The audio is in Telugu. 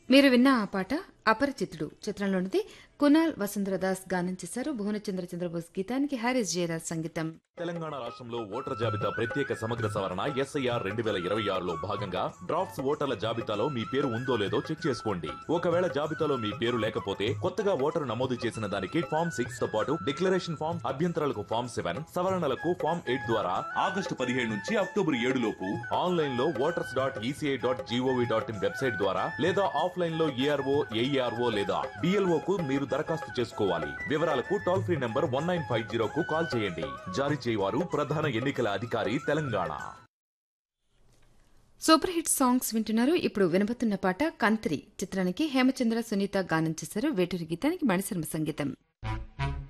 మీరు విన్న ఆ పాట అపరిచితుడు చిత్రంలోనిది కునాల్ వసుంధరదాస్ గానం చేశారు భువనచంద్ర చంద్రబోస్ గీతానికి హారిస్ జయరాజ్ సంగీతం తెలంగాణ రాష్ట్రంలో ఓటర్ జాబితా ప్రత్యేక సమగ్ర సవరణ ఎస్ఐఆర్ రెండు వేల ఇరవై ఆరులో భాగంగా డ్రాఫ్ట్స్ ఓటర్ల జాబితాలో మీ పేరు ఉందో లేదో చెక్ చేసుకోండి ఒకవేళ జాబితాలో మీ పేరు లేకపోతే కొత్తగా ఓటరు నమోదు చేసిన దానికి ఫామ్ సిక్స్ తో పాటు డిక్లరేషన్ ఫామ్ అభ్యంతరాలకు ఫామ్ సెవెన్ సవరణలకు ఫామ్ ఎయిట్ ద్వారా ఆగస్టు పదిహేడు నుంచి అక్టోబర్ ఏడు లోపు ఆన్లైన్ లో voters dot ECI dot gov dot in website ద్వారా లేదా ఆఫ్లైన్ లో ఏఆర్ఓ ఏఈఆర్ఓ లేదా డిఎల్ఓ కు మీరు దరఖాస్తు చేసుకోవాలి వివరాలకు toll free number one nine five zero కు కాల్ చేయండి జారీ చేయవారు ప్రధాన ఎన్నికల అధికారి తెలంగాణ సూపర్ హిట్ సాంగ్స్ వింటున్నారు ఇప్పుడు వినబోతున్న పాట కంత్రి చిత్రానికి హేమచంద్ర సునీత గానం చేశారు వేటూరి గీతానికి మణిశర్మ సంగీతం